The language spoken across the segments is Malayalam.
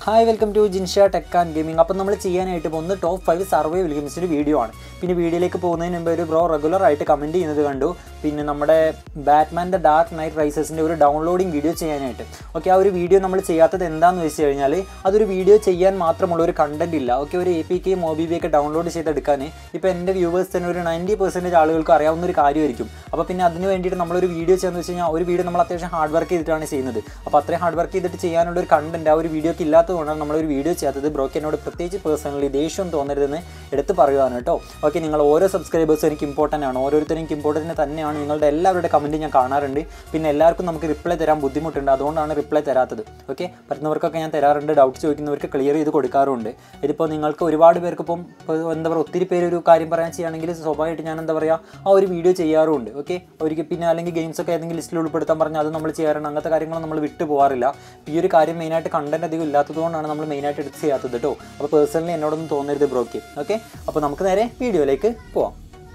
hi welcome to Jinsha tech and gaming അപ്പം നമ്മൾ ചെയ്യാനായിട്ട് പോകുന്നത് ടോപ്പ് ഫൈവ് സർവൈവൽ ഗെയിംസിൻ്റെ വീഡിയോ ആണ് പിന്നെ വീഡിയോയിലേക്ക് പോകുന്നതിന് മുമ്പ് ഒരു ബ്രോ റെഗുലർ ആയിട്ട് കമൻറ്റ് ചെയ്യുന്നത് കണ്ടു പിന്നെ നമ്മുടെ ബാറ്റ്മാൻ്റെ ഡാർക്ക് നൈറ്റ് റൈസസിൻ്റെ ഒരു ഡൗൺലോഡിങ് വീഡിയോ ചെയ്യാനായിട്ട് ഓക്കെ ആ ഒരു വീഡിയോ നമ്മൾ ചെയ്യാത്തത് എന്താണെന്ന് വെച്ച് കഴിഞ്ഞാൽ അതൊരു വീഡിയോ ചെയ്യാൻ മാത്രമുള്ള ഒരു കണ്ടന്റ് ഇല്ല ഓക്കെ ഒരു എ പി കെ മൊബി ബി ഒക്കെ ഡൗൺലോഡ് ചെയ്തെടുക്കാൻ ഇപ്പോൾ എൻ്റെ വ്യൂവേഴ്സ് തന്നെ ഒരു നയൻറ്റി പെർസെൻറ്റേജ് ആളുകൾക്ക് അറിയാവുന്ന ഒരു കാര്യമായിരിക്കും അപ്പോൾ പിന്നെ അതിന് വേണ്ടിയിട്ട് നമ്മളൊരു വീഡിയോ ചെയ്യാന്ന് വെച്ച് കഴിഞ്ഞാൽ ഒരു വീഡിയോ നമ്മൾ അത്യാവശ്യം ഹാർഡ് വർക്ക് ചെയ്തിട്ടാണ് ചെയ്യുന്നത് അപ്പോൾ അത്രയും ഹാർഡ് വർക്ക് ചെയ്തിട്ട് ചെയ്യാനുള്ള ഒരു കണ്ടന്റ് ആ ഒരു വീഡിയോക്ക് ഇല്ലാത്തതുകൊണ്ടാണ് നമ്മളൊരു വീഡിയോ ചെയ്യാത്തത് ബ്രോക്ക് എന്നോട് പ്രത്യേകിച്ച് പേഴ്സണലി ദേഷ്യം തോന്നരുതെന്ന് എടുത്ത് പറയുവാണ് കേട്ടോ ഓക്കെ നിങ്ങൾ ഓരോ സബ്സ്ക്രൈബേഴ്സും എനിക്ക് ഇമ്പോർട്ടൻ്റ് ആണ് ഓരോരുത്തരും എനിക്ക് ഇമ്പോർട്ടൻ്റ് തന്നെയാണ് നിങ്ങളുടെ എല്ലാവരുടെ കമൻറ്റ് ഞാൻ കാണാറുണ്ട് പിന്നെ എല്ലാവർക്കും നമുക്ക് റിപ്ലൈ തരാൻ ബുദ്ധിമുട്ടുണ്ട് അതുകൊണ്ടാണ് റിപ്ലൈ തരാത്തത് ഓക്കെ പറ്റുന്നവർക്കൊക്കെ ഞാൻ തരാറുണ്ട് ഡൗട്ട് ചോദിക്കുന്നവർക്ക് ക്ലിയർ ചെയ്ത് കൊടുക്കാറുണ്ട് ഇതിപ്പോൾ നിങ്ങൾക്ക് ഒരുപാട് പേർക്ക് ഇപ്പം ഇപ്പോൾ എന്താ പറയുക ഒത്തിരി പേര് ഒരു കാര്യം പറയാൻ ചെയ്യുകയാണെങ്കിൽ സ്വാഭാവികമായിട്ട് ഞാൻ എന്താ പറയുക ആ ഒരു വീഡിയോ ചെയ്യാറുമുണ്ട് ഓക്കെ ഒരിക്കൽ പിന്നെ അല്ലെങ്കിൽ ഗെയിംസ് ഒക്കെ ഏതെങ്കിലും ലിസ്റ്റിൽ ഉൾപ്പെടുത്താൻ പറഞ്ഞാൽ അത് നമ്മൾ ചെയ്യാറുണ്ട് അങ്ങനത്തെ കാര്യങ്ങൾ നമ്മൾ വിട്ടു പോകാറില്ല ഈ ഒരു കാര്യം മെയിനായിട്ട് കണ്ടന്റ് അധികം ഇല്ലാത്തതുകൊണ്ടാണ് നമ്മൾ മെയിനായിട്ട് എടുത്ത് ചെയ്യാത്തത് കേട്ടോ അപ്പോൾ പേഴ്സണലി എന്നോടൊന്നും തോന്നരുത് ബ്രോക്ക് ഓക്കെ അപ്പോൾ നമുക്ക് നേരെ വീഡിയോയിലേക്ക് പോവാം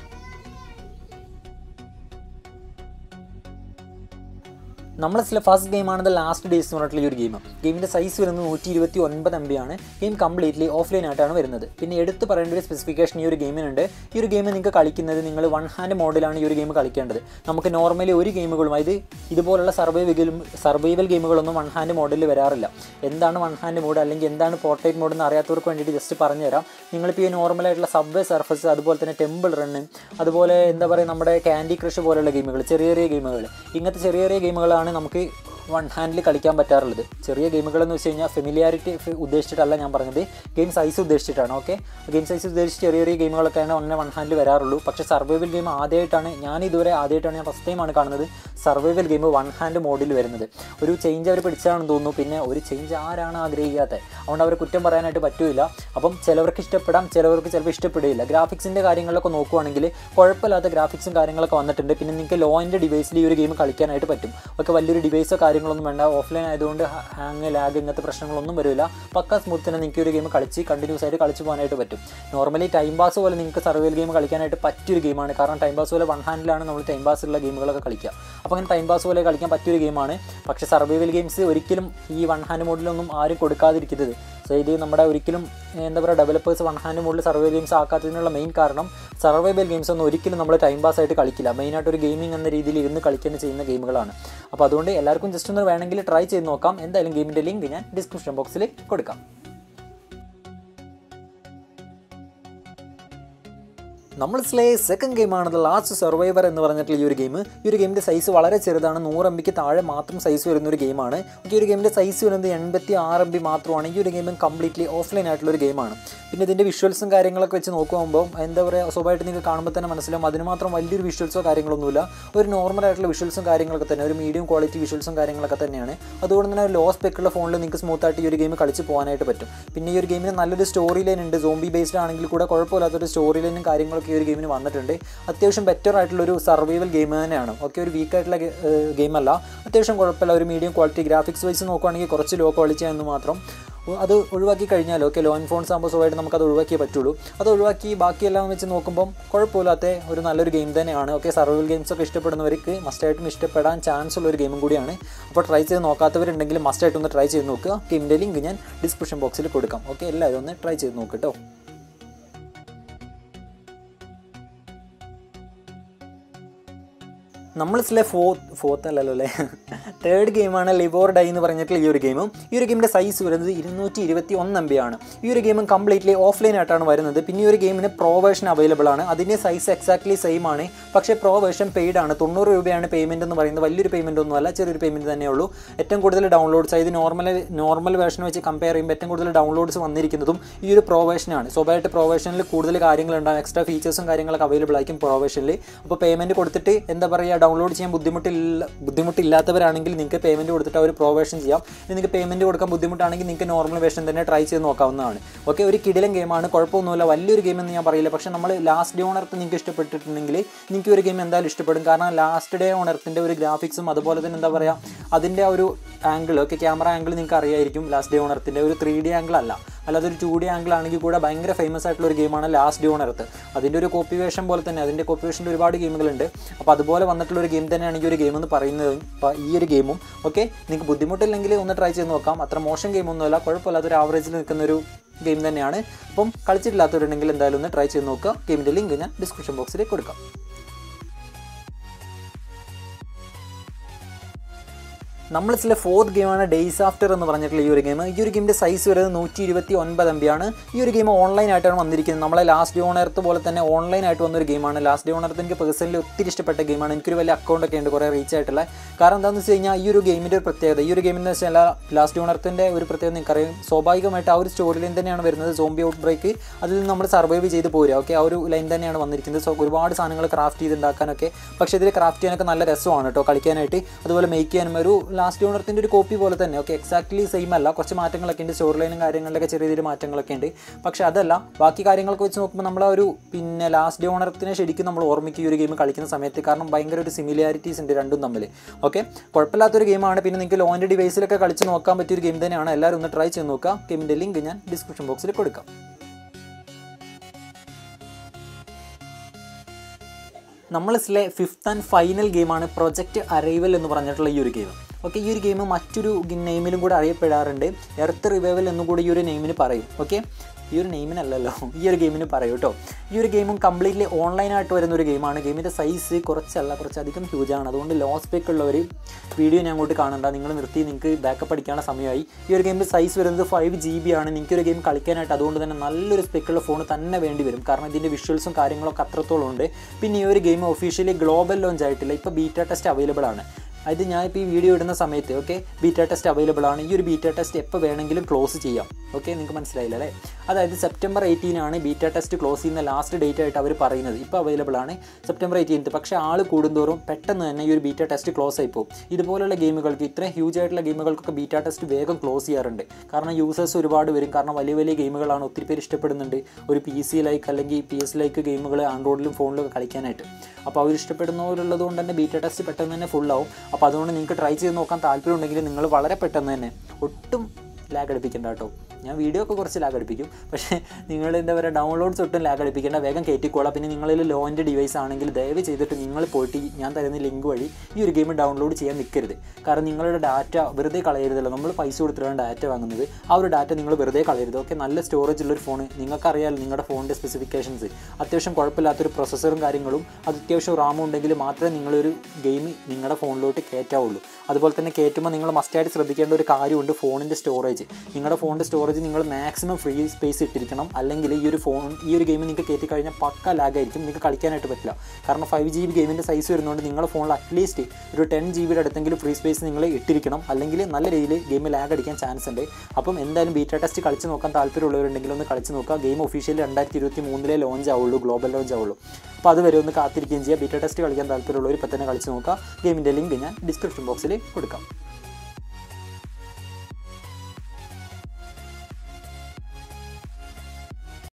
നമ്മൾ ചില ഫസ്റ്റ് ഗെയിമാണ് ദ ലാസ്റ്റ് ഡേയ്സ് എന്ന് പറഞ്ഞിട്ടുള്ള ഈ ഒരു ഗെയിം ഗെയിമിൻ്റെ സൈസ് വരുന്നത് നൂറ്റി ഇരുപത്തി ഒൻപത് എം ബി ആണ് ഗെയിം കംപ്ലീറ്റ്ലി ഓഫ്ലൈൻ ആയിട്ടാണ് വരുന്നത് പിന്നെ എടുത്ത് പറയേണ്ട ഒരു സ്പെസിഫിക്കേഷൻ ഈ ഒരു ഗെയിമിനുണ്ട് ഈ ഒരു ഗെയിം നിങ്ങൾക്ക് കളിക്കുന്നത് നിങ്ങൾ വൺ ഹാൻഡ് മോഡിലാണ് ഈ ഒരു ഗെയിം കളിക്കേണ്ടത് നമുക്ക് നോർമലി ഒരു ഗെയിമുകളും ഇത് ഇതുപോലുള്ള സർവൈവൽ സർവൈവൽ ഗെയിമുകളൊന്നും വൺ ഹാൻഡ് മോഡിൽ വരാറില്ല എന്താണ് വൺ ഹാൻഡ് മോഡ് അല്ലെങ്കിൽ എന്താണ് പോർട്രേറ്റ് മോഡ് എന്ന് അറിയാത്തവർക്ക് വേണ്ടിയിട്ട് ജസ്റ്റ് പറഞ്ഞുതരാം നിങ്ങളിപ്പോൾ ഈ നോർമലായിട്ടുള്ള സബ്വേ സർഫസ് അതുപോലെ തന്നെ ടെമ്പിൾ റണ്ണ് അതുപോലെ എന്താ പറയുക നമ്മുടെ ക്യാൻഡി ക്രഷ് പോലുള്ള ഗെയിമുകൾ ചെറിയ ചെറിയ ഗെയിമുകൾ ഇങ്ങനത്തെ ചെറിയ ചെറിയ ഗെയിമുകളാണ് നമുക്ക് വൺ ഹാൻഡിൽ കളിക്കാൻ പറ്റാറുള്ളത് ചെറിയ ഗെയിമുകളെന്ന് വെച്ച് കഴിഞ്ഞാൽ ഫെമിലിയാരിറ്റി ഉദ്ദേശിച്ചിട്ടല്ല ഞാൻ പറഞ്ഞത് ഗെയിം സൈസ് ഉദ്ദേശിച്ചിട്ടാണ് ഓക്കെ ഗെയിം സൈസ് ഉദ്ദേശിച്ച് ചെറിയ ചെറിയ ഗെയിമുകളൊക്കെയാണ് ഒന്നെ വൺ ഹാൻഡിൽ വരാറുള്ളൂ പക്ഷേ സർവൈവൽ ഗെയിം ആദ്യമായിട്ടാണ് ഞാൻ ഇതുവരെ ആദ്യമായിട്ടാണ് ഞാൻ ഫസ്റ്റ് ടൈമാണ് കാണുന്നത് സർവൈവൽ ഗെയിം വൺ ഹാൻഡ് മോഡിൽ വരുന്നത് ഒരു ചേഞ്ച് അവർ പിടിച്ചാണെന്ന് തോന്നുന്നു പിന്നെ ഒരു ചേഞ്ച് ആരാണ് ആഗ്രഹിക്കാത്തത് അതുകൊണ്ട് അവർ കുറ്റം പറയാനായിട്ട് പറ്റില്ല അപ്പം ചിലവർക്ക് ഇഷ്ടപ്പെടാം ചിലവർക്ക് ചിലപ്പോൾ ഇഷ്ടപ്പെടുകയില്ല ഗ്രാഫിക്സിൻ്റെ കാര്യങ്ങളൊക്കെ നോക്കുവാണെങ്കിൽ കുഴപ്പമില്ലാത്ത ഗ്രാഫിക്സും കാര്യങ്ങളൊക്കെ വന്നിട്ടുണ്ട് പിന്നെ നിങ്ങൾക്ക് ലോ എൻ്റെ ഡിവൈസിൽ ഈ ഒരു ഗെയിം കളിക്കാനായിട്ട് പറ്റും ഒക്കെ വലിയൊരു ഡിവൈസോ കാര്യങ്ങളൊന്നും വേണ്ട ഓഫ്ലൈൻ ആയതുകൊണ്ട് ഹാങ് ലാഗ് ഇങ്ങനത്തെ പ്രശ്നങ്ങളൊന്നും വരില്ല പക്ക സ്മൂത്ത് തന്നെ നിങ്ങൾക്ക് ഒരു ഗെയിം കളിച്ച് കണ്ടിന്യൂസ് ആയിട്ട് കളിച്ച് പോകാനായിട്ട് പറ്റും നോർമലി ടൈം പാസ് പോലെ നിങ്ങൾക്ക് സർവൈവൽ ഗെയിം കളിക്കാനായിട്ട് പറ്റിയൊരു ഗെയിമാണ് കാരണം ടൈം പാസ് പോലെ വൺ ഹാൻഡിലാണ് നമ്മൾ ടൈം പാസ് ഉള്ള ഗെയിമുകളൊക്കെ കളിക്കുക അപ്പോൾ അങ്ങനെ ടൈം പാസ് പോലെ കളിക്കാൻ പറ്റിയൊരു ഗെയിമാണ് പക്ഷേ സർവൈവൽ ഗെയിംസ് ഒരിക്കലും ഈ വൺ ഹാൻഡ് മോഡിലൊന്നും ആരും കൊടുക്കാതിരിക്കുന്നത് സോ ഇത് നമ്മുടെ ഒരിക്കലും എന്താ പറയുക ഡെവലപ്പേഴ്സ് വൺ ഹാൻഡ് മോഡിൽ സർവൈവൽ ഗെയിംസ് ആക്കാത്തതിനുള്ള മെയിൻ കാരണം സർവൈവൽ ഗെയിംസ് ഒന്നും ഒരിക്കലും നമ്മൾ ടൈം പാസ് ആയിട്ട് കളിക്കില്ല മെയിനായിട്ട് ഒരു ഗെയിമിംഗ് എന്ന രീതിയിൽ ഇരുന്ന് കളിക്കുന്ന ചെയ്യുന്ന ഗെയിമുകളാണ് അപ്പോൾ അതുകൊണ്ട് എല്ലാവർക്കും ജസ്റ്റ് ഒന്ന് വേണമെങ്കിൽ ട്രൈ ചെയ്ത് നോക്കാം എന്തായാലും ഗെയിമിൻ്റെ ലിങ്ക് ഞാൻ ഡിസ്ക്രിപ്ഷൻ ബോക്സിൽ കൊടുക്കാം നമ്മൾ സ്ലേ സെക്കൻഡ് ഗെയിമാണ് ദ ലാസ്റ്റ് സർവൈവർ എന്ന് പറഞ്ഞിട്ടുള്ള ഈ ഒരു ഗെയിം ഈ ഒരു ഗെയിമിൻ്റെ സൈസ് വളരെ ചെറുതാണ് നൂറ് എം ബിക്ക് താഴെ മാത്രം സൈസ് വരുന്ന ഒരു ഗെയിമാണ് ഈ ഒരു ഗെയിമിൻ്റെ സൈസ് വരുന്നത് എൺപത്തി ആറ് എം ബി മാത്രമാണ് ഈ ഒരു ഗെയിം കംപ്ലീറ്റ്ലി ഓഫ്ലൈൻ ആയിട്ടുള്ള ഒരു ഗെയിമാണ് പിന്നെ ഇതിൻ്റെ വിഷ്വൽസും കാര്യങ്ങളൊക്കെ വെച്ച് നോക്കുമ്പോൾ എന്താ പറയുക സ്വാഭാവികമായിട്ട് നിങ്ങൾക്ക് കാണുമ്പോൾ തന്നെ മനസ്സിലാവും അതിന് മാത്രം വലിയൊരു വിഷ്വൽസോ കാര്യങ്ങളൊന്നുമില്ല ഒരു നോർമൽ ആയിട്ടുള്ള വിഷ്വൽസും കാര്യങ്ങളൊക്കെ തന്നെ ഒരു മീഡിയം ക്വാളിറ്റി വിഷ്വൽസും കാര്യങ്ങളൊക്കെ തന്നെയാണ് അതുകൊണ്ട് തന്നെ ലോ സ്പെക്കുള്ള ഫോണിൽ നിങ്ങൾക്ക് സ്മൂത്ത് ആയിട്ട് ഈ ഒരു ഗെയിം കളിച്ച് പോകാനായിട്ട് പറ്റും പിന്നെ ഈ ഒരു ഗെയിമിന് നല്ലൊരു സ്റ്റോറി ലൈൻ ഉണ്ട് സോംബി ബേസ്ഡ് ആണെങ്കിൽ കൂടെ കുഴപ്പമില്ലാത്തൊരു സ്റ്റോറി ലൈനും കാര്യങ്ങളൊക്കെ ഈ ഒരു ഗെയിമിന് വന്നിട്ടുണ്ട് അത്യാവശ്യം ബെറ്റർ ആയിട്ടുള്ള ഒരു സർവൈവൽ ഗെയിം തന്നെയാണ് ഓക്കെ ഒരു വീക്ക് ആയിട്ടുള്ള ഗെയിം അല്ല അത്യാവശ്യം കുഴപ്പമില്ല ഒരു മീഡിയം ക്വാളിറ്റി ഗ്രാഫിക്സ് വൈസ് നോക്കുവാണെങ്കിൽ കുറച്ച് ലോ ക്വാളിറ്റി എന്ന് മാത്രം അത് ഒഴിവാക്കി കഴിഞ്ഞാൽ ഓക്കെ ലോ ഫോൺസ് ആകുമ്പോൾ സുഖമായിട്ട് നമുക്കത് ഒഴിവാക്കിയേ പറ്റുള്ളൂ അത് ഒഴിവാക്കി ബാക്കിയെല്ലാം വെച്ച് നോക്കുമ്പം കുഴപ്പമില്ലാത്ത ഒരു നല്ലൊരു ഗെയിം തന്നെയാണ് ഓക്കെ സർവൈവൽ ഗെയിംസ് ഒക്കെ ഇഷ്ടപ്പെടുന്നവർക്ക് മസ്റ്റായിട്ടും ഇഷ്ടപ്പെടാൻ ചാൻസ് ഉള്ള ഒരു ഗെയിമും കൂടിയാണ് അപ്പോൾ ട്രൈ ചെയ്ത് നോക്കാത്തവരുണ്ടെങ്കിൽ മസ്റ്റായിട്ട് ഒന്ന് ട്രൈ ചെയ്ത് നോക്കുക ഗെയിമിൻ്റെ ലിങ്ക് ഞാൻ ഡിസ്ക്രിപ്ഷൻ ബോക്സിൽ കൊടുക്കാം ഓക്കെ എല്ലാവരും ഒന്ന് ട്രൈ ചെയ്ത് നോക്കുക കേട്ടോ നമ്മൾ ചില ഫോർത്ത് ഫോർത്ത് അല്ലല്ലോ അല്ലേ തേർഡ് ഗെയിമാണ് ലിവോർ ഡൈ എന്ന് പറഞ്ഞിട്ടുള്ള ഈ ഒരു ഗെയിമും ഈ ഒരു ഗെയിമിൻ്റെ സൈസ് വരുന്നത് ഇരുന്നൂറ്റി ഇരുപത്തി ഒന്ന് എം ബി ആണ് ഈ ഒരു ഗെയിം കംപ്ലീറ്റ്ലി ഓഫ്ലൈൻ ആയിട്ടാണ് വരുന്നത് പിന്നെ ഈ ഒരു ഗെയിമിന് പ്രോ വേർഷൻ അവൈലബിൾ ആണ് അതിൻ്റെ സൈസ് എക്സാക്ട്ലി സെയിം ആണ് പക്ഷേ പ്രോ വേർഷൻ പെയ്ഡ് ആണ് തൊണ്ണൂറ് രൂപയാണ് പേയ്മെൻറ്റ് എന്ന് പറയുന്നത് വലിയൊരു പേയ്മെൻറ്റ് ഒന്നും അല്ല ചെറിയൊരു പേയ്മെൻറ്റ് തന്നെയുള്ളൂ ഏറ്റവും കൂടുതൽ ഡൗൺലോഡ്സ് ഇത് നോർമൽ നോർമൽ വേർഷൻ വെച്ച് കമ്പയർ ചെയ്യുമ്പോൾ ഏറ്റവും കൂടുതൽ ഡൗൺലോഡ്സ് വന്നിരിക്കുന്നതും ഈ ഒരു പ്രോ വേർഷനാണ് സ്വാഭാവികമായിട്ട് പ്രോ വേർഷനിൽ കൂടുതൽ കാര്യങ്ങളുണ്ടാകും എക്സ്ട്രാ ഫീച്ചേഴ്സും കാര്യങ്ങളൊക്കെ അവൈലബിൾ ആയിരിക്കും പ്രോ വേർഷനിൽ അപ്പോൾ പേയ്മെൻറ്റ് കൊടുത്തിട്ട് എന്താ പറയുക ഡൗൺലോഡ് ചെയ്യാൻ ബുദ്ധിമുട്ടില്ല ബുദ്ധിമുട്ടില്ലാത്തവരാണെങ്കിൽ നിങ്ങൾക്ക് പേയ്മെൻറ്റ് കൊടുത്തിട്ട് അവർ പ്രോ വേർഷൻ ചെയ്യാം ഇനി നിങ്ങൾക്ക് പേയ്മെൻറ്റ് കൊടുക്കാൻ ബുദ്ധിമുട്ടാണെങ്കിൽ നിങ്ങൾക്ക് നോർമൽ വേർഷൻ തന്നെ ട്രൈ ചെയ്ത് നോക്കാവുന്നതാണ് ഓക്കെ ഒരു കിടിലൻ ഗെയിമാണ് കുഴപ്പമൊന്നുമില്ല വലിയൊരു ഗെയിം എന്ന് ഞാൻ പറയില്ല പക്ഷേ നമ്മൾ ലാസ്റ്റ് ഡേ ഓണർത്ത് നിങ്ങൾക്ക് ഇഷ്ടപ്പെട്ടിട്ടുണ്ടെങ്കിൽ നിങ്ങൾക്ക് ഒരു ഗെയിം എന്തായാലും ഇഷ്ടപ്പെടും കാരണം ലാസ്റ്റ് ഡേ ഓണർത്തിൻ്റെ ഒരു ഗ്രാഫിക്സും അതുപോലെ തന്നെ എന്താ പറയുക അതിൻ്റെ ഒരു ആംഗിൾ ഓക്കെ ക്യാമറ ആംഗിൾ നിങ്ങൾക്ക് അറിയായിരിക്കും ലാസ്റ്റ് ഡേ ഓണർത്തിൻ്റെ ഒരു ത്രീ ഡി ആംഗിൾ അല്ല അല്ലാതെ ഒരു ടു ഡി ആംഗിൾ ആണെങ്കിൽ കൂടെ ഭയങ്കര ഫേമസ് ആയിട്ടുള്ള ഒരു ഗെയിമാണ് ലാസ്റ്റ് ഡോൺ എർത്ത് അതിൻ്റെ ഒരു കോപ്പി വേഷം പോലെ തന്നെ അതിൻ്റെ കോപ്പി വേഷൻ്റെ ഒരുപാട് ഗെയിമുകളുണ്ട് അപ്പോൾ അതുപോലെ വന്നിട്ടുള്ള ഒരു ഗെയിം തന്നെയാണ് ഈ ഒരു ഗെയിം എന്ന് പറയുന്നത് അപ്പോൾ ഈ ഒരു ഗെയിമും ഓക്കെ നിങ്ങൾക്ക് ബുദ്ധിമുട്ടില്ലെങ്കിൽ ഒന്ന് ട്രൈ ചെയ്ത് നോക്കാം അത്ര മോശം ഗെയിമൊന്നുമല്ല കുഴപ്പമില്ലാത്ത ഒരു ആവറേജിൽ നിൽക്കുന്ന ഒരു ഗെയിം തന്നെയാണ് അപ്പം കളിച്ചിട്ടില്ലാത്തവരുണ്ടെങ്കിൽ എന്തായാലും ഒന്ന് ട്രൈ ചെയ്ത് നോക്കുക ഗെയിമിൻ്റെ ലിങ്ക് ഞാൻ ഡിസ്ക്രിപ്ഷൻ ബോക്സിൽ കൊടുക്കാം നമ്മൾ ചില ഫോർത്ത് ഗെയിമാണ് ഡേയ്സ് ആഫ്റ്റർ എന്ന് പറഞ്ഞിട്ടുള്ള ഈ ഒരു ഗെയിം ഈ ഒരു ഗെയിമിൻ്റെ സൈസ് വരുന്നത് നൂറ്റി ഇരുപത്തി ഒൻപത് എം ബി ആണ് ഈ ഒരു ഗെയിം ഓൺലൈൻ ആയിട്ടാണ് വന്നിരിക്കുന്നത് നമ്മളെ ലാസ്റ്റ് ഡേ ഓണർത്ത് പോലെ തന്നെ ഓൺലൈൻ ആയിട്ട് വന്നൊരു ഗെയിമാണ് ലാസ്റ്റ് ഡേ ഓണർത്ത് എനിക്ക് പേഴ്സണലി ഒത്തിരി ഇഷ്ടപ്പെട്ട ഗെയിമാണ് എനിക്കൊരു വലിയ അക്കൗണ്ട് ഒക്കെ ഉണ്ട് കുറേ റീച്ച് ആയിട്ടുള്ള കാരണം എന്താണെന്ന് വെച്ച് കഴിഞ്ഞാൽ ഈ ഒരു ഗെയിമിൻ്റെ ഒരു പ്രത്യേകത ഈ ഒരു ഗെയിമെന്ന് വെച്ചാൽ ലാസ്റ്റ് ഓണർത്തിൻ്റെ ഒരു പ്രത്യേകത നിങ്ങൾക്കറിയാം സ്വാഭാവികമായിട്ട് ആ ഒരു സ്റ്റോറി ലൈൻ തന്നെയാണ് വരുന്നത് സോംബി ഔട്ട് ബ്രേക്ക് അതിൽ നിന്ന് നമ്മൾ സർവൈവ് ചെയ്ത് പോരുക ഓക്കെ ആ ഒരു ലൈൻ തന്നെയാണ് വന്നിരിക്കുന്നത് സോ ഒരുപാട് സാധനങ്ങൾ ക്രാഫ്റ്റ് ചെയ്ത് ഉണ്ടാക്കാനൊക്കെ പക്ഷേ ഇതിൽ ക്രാഫ്റ്റ് ചെയ്യാനൊക്കെ നല്ല രസമാണ് കേട്ടോ കളിക്കാനായിട്ട് അതുപോലെ മേക്ക് ചെയ്യാനും ഒരു ലാസ്റ്റ് ഓണർത്തിൻ്റെ ഒരു കോപ്പി പോലെ തന്നെ ഓക്കെ എക്സാക്ട്ലി സെയിം അല്ല കുറച്ച് മാറ്റങ്ങളൊക്കെ ഉണ്ട് സ്റ്റോറി ലൈനും കാര്യങ്ങളിലൊക്കെ ചെറിയ രീതിയിൽ മാറ്റങ്ങളൊക്കെ ഉണ്ട് പക്ഷേ അതല്ല ബാക്കി കാര്യങ്ങളൊക്കെ വെച്ച് നോക്കുമ്പോൾ നമ്മൾ ആ ഒരു പിന്നെ ലാസ്റ്റ് ഡേ ഓണർത്തിനെ ശരിക്കും നമ്മൾ ഓർമ്മിക്കും ഈ ഒരു ഗെയിം കളിക്കുന്ന സമയത്ത് കാരണം ഭയങ്കര ഒരു സിമിലാരിറ്റീസ് ഉണ്ട് രണ്ടും തമ്മിൽ ഓക്കെ കുഴപ്പമില്ലാത്തൊരു ഗെയിമാണ് പിന്നെ നിങ്ങൾക്ക് ലോൻ്റെ ഡിവൈസിലൊക്കെ കളിച്ച് നോക്കാൻ പറ്റിയ ഒരു ഗെയിം തന്നെയാണ് എല്ലാവരും ഒന്ന് ട്രൈ ചെയ്ത് നോക്കുക ഗെയിമിൻ്റെ ലിങ്ക് ഞാൻ ഡിസ്ക്രിപ്ഷൻ ബോക്സിൽ കൊടുക്കാം നമ്മളിസിലെ ഫിഫ്ത്ത് ആൻഡ് ഫൈനൽ ഗെയിമാണ് പ്രൊജക്റ്റ് അറൈവൽ എന്ന് പറഞ്ഞിട്ടുള്ള ഈ ഒരു ഗെയിം ഓക്കെ ഈ ഒരു ഗെയിം മറ്റൊരു നെയിമിലും കൂടെ അറിയപ്പെടാറുണ്ട് എർത്ത് റിവൈവൽ എന്നും കൂടി ഈ ഒരു നെയിമിന് പറയും ഓക്കെ ഈ ഒരു നെയിമിനല്ലല്ലോ ഈ ഒരു ഗെയിമിന് പറയൂ കേട്ടോ ഈ ഒരു ഗെയിമും കംപ്ലീറ്റ്ലി ഓൺലൈനായിട്ട് വരുന്ന ഒരു ഗെയിമാണ് ഗെയിമിൻ്റെ സൈസ് കുറച്ചല്ല കുറച്ചധികം ഹ്യൂജാണ് അതുകൊണ്ട് ലോ സ്പെക്ക് ഉള്ളവർ വീഡിയോ ഞാൻ അങ്ങോട്ട് കാണണ്ട നിങ്ങൾ നിർത്തി നിങ്ങൾക്ക് ബാക്കപ്പ് അടിക്കാനുള്ള സമയമായി ഈ ഒരു ഗെയിമിൻ്റെ സൈസ് വരുന്നത് ഫൈവ് ജി ബി ആണ് നിങ്ങൾക്ക് ഒരു ഗെയിം കളിക്കാനായിട്ട് അതുകൊണ്ട് തന്നെ നല്ലൊരു സ്പെക്കുള്ള ഫോൺ തന്നെ വേണ്ടി വരും കാരണം ഇതിൻ്റെ വിഷ്വൽസും കാര്യങ്ങളൊക്കെ അത്രത്തോളം ഉണ്ട് പിന്നെ ഈ ഒരു ഗെയിം ഒഫീഷ്യലി ഗ്ലോബൽ ലോഞ്ച് ആയിട്ടില്ല ഇപ്പോൾ ബീറ്റ ടെസ്റ്റ് അവൈലബിൾ ആണ് അത് ഞാനിപ്പോൾ ഈ വീഡിയോ ഇടുന്ന സമയത്ത് ഓക്കെ ബീറ്റ ടെസ്റ്റ് അവൈലബിൾ ആണ് ഈ ഒരു ബീറ്റ ടെസ്റ്റ് എപ്പോൾ വേണമെങ്കിലും ക്ലോസ് ചെയ്യാം ഓക്കെ നിങ്ങൾക്ക് മനസ്സിലായില്ല അല്ലേ അതായത് സെപ്റ്റംബർ എയ്റ്റീൻ ആണ് ബീറ്റ ടെസ്റ്റ് ക്ലോസ് ചെയ്യുന്ന ലാസ്റ്റ് ഡേറ്റ് ആയിട്ട് അവർ പറയുന്നത് ഇപ്പോൾ അവൈലബിൾ ആണ് സെപ്റ്റംബർ എയ്റ്റീൻത്ത് പക്ഷേ ആൾ കൂടുന്തോറും പെട്ടെന്ന് തന്നെ ഈ ഒരു ബീറ്റ ടെസ്റ്റ് ക്ലോസ് ആയി പോകും ഇതുപോലുള്ള ഗെയിമുകൾക്ക് ഇത്രയും ഹ്യൂജ് ആയിട്ടുള്ള ഗെയിമുകൾക്കൊക്കെ ബീറ്റ ടെസ്റ്റ് വേഗം ക്ലോസ് ചെയ്യാറുണ്ട് കാരണം യൂസേഴ്സ് ഒരുപാട് വരും കാരണം വലിയ വലിയ ഗെയിമുകളാണ് ഒത്തിരി പേര് ഇഷ്ടപ്പെടുന്നുണ്ട് ഒരു പി സി ലൈക്ക് അല്ലെങ്കിൽ പി എസ് ലൈക്ക് ഗെയിമുകൾ ആൻഡ്രോയിഡിലും ഫോണിലും കളിക്കാനായിട്ട് അപ്പോൾ അവർ ഇഷ്ടപ്പെടുന്നവരുള്ളത് കൊണ്ട് തന്നെ ബീറ്റ ടെസ്റ്റ് പെട്ടെന്ന് തന്നെ ഫുൾ ആവും അപ്പോൾ അതുകൊണ്ട് നിങ്ങൾക്ക് ട്രൈ ചെയ്ത് നോക്കാൻ താല്പര്യം ഉണ്ടെങ്കിൽ നിങ്ങൾ വളരെ പെട്ടെന്ന് തന്നെ ഒട്ടും ലാഗ് അടിപ്പിക്കേണ്ട കേട്ടോ ഞാൻ വീഡിയോ ഒക്കെ കുറച്ച് ലാഗ് അടിപ്പിക്കും പക്ഷേ നിങ്ങൾ എന്താ പറയുക ഡൗൺലോഡ്സ് ഒട്ടും ലാഗ് അടിപ്പിക്കേണ്ട വേഗം കയറ്റിക്കോളാം പിന്നെ നിങ്ങളിൽ ലോൻ്റെ ഡിവൈസ് ആണെങ്കിൽ ദയവ് ചെയ്തിട്ട് നിങ്ങൾ പോയിട്ട് ഈ ഞാൻ തരുന്ന ലിങ്ക് വഴി ഈ ഒരു ഗെയിം ഡൗൺലോഡ് ചെയ്യാൻ നിൽക്കരുത് കാരണം നിങ്ങളുടെ ഡാറ്റ വെറുതെ കളയരുതല്ലോ നമ്മൾ പൈസ കൊടുത്തിട്ടാണ് ഡാറ്റ വാങ്ങുന്നത് ആ ഒരു ഡാറ്റ നിങ്ങൾ വെറുതെ കളയരുത് ഓക്കെ നല്ല സ്റ്റോറേജ് ഉള്ളൊരു ഫോൺ നിങ്ങൾക്കറിയാലോ നിങ്ങളുടെ ഫോണിൻ്റെ സ്പെസിഫിക്കേഷൻസ് അത്യാവശ്യം കുഴപ്പമില്ലാത്തൊരു പ്രൊസസ്സറും കാര്യങ്ങളും അത് അത്യാവശ്യം റാമും ഉണ്ടെങ്കിൽ മാത്രമേ നിങ്ങളൊരു ഗെയിം നിങ്ങളുടെ ഫോണിലോട്ട് കയറ്റാവുള്ളൂ അതുപോലെ തന്നെ കയറ്റുമ്പോൾ നിങ്ങൾ മസ്റ്റായിട്ട് ശ്രദ്ധിക്കേണ്ട ഒരു കാര്യമുണ്ട് ഫോണിൻ്റെ സ്റ്റോറേജ് നിങ്ങളുടെ ഫോണിൻ്റെ സ്റ്റോറേജ് നിങ്ങൾ മാക്സിമം ഫ്രീ സ്പേസ് ഇട്ടിരിക്കണം അല്ലെങ്കിൽ ഈ ഒരു ഫോൺ ഈ ഒരു ഗെയിം നിങ്ങൾക്ക് കയറ്റി കഴിഞ്ഞാൽ പക്ക ലാഗായിരിക്കും നിങ്ങൾക്ക് കളിക്കാനായിട്ട് പറ്റില്ല കാരണം ഫൈവ് ജി ബി ഗെയിമിൻ്റെ സൈസ് വരുന്നതുകൊണ്ട് നിങ്ങളുടെ ഫോണിൽ അറ്റ്ലീസ്റ്റ് ഒരു ടെൻ ജി ബിയുടെ അടുത്തെങ്കിലും ഫ്രീ സ്പേസ് നിങ്ങൾ ഇട്ടിരിക്കണം അല്ലെങ്കിൽ നല്ല രീതിയിൽ ഗെയിം ലാഗ് അടിക്കാൻ ചാൻസ് ഉണ്ട് അപ്പം എന്തായാലും ബീറ്റ ടെസ്റ്റ് കളിച്ച് നോക്കാൻ താല്പര്യമുള്ളവരുണ്ടെങ്കിൽ ഒന്ന് കളിച്ച് നോക്കുക ഗെയിം ഒഫീഷ്യലി രണ്ടായിരത്തി ഇരുപത്തി മൂന്നിലെ ലോഞ്ച് ആവുള്ളൂ ഗ്ലോബൽ ലോഞ്ച് ആവുള്ളൂ അപ്പോൾ അതുവരെ ഒന്ന് കാത്തിരിക്കുകയും ചെയ്യുക ബീറ്റ ടെസ്റ്റ് കളിക്കാൻ താല്പര്യമുള്ളവർ ഇപ്പം തന്നെ കളിച്ച് നോക്കുക ഗെയിമിൻ്റെ ലിങ്ക് ഞാൻ ഡിസ്ക്രിപ്ഷൻ ബോക്സിൽ കൊടുക്കാം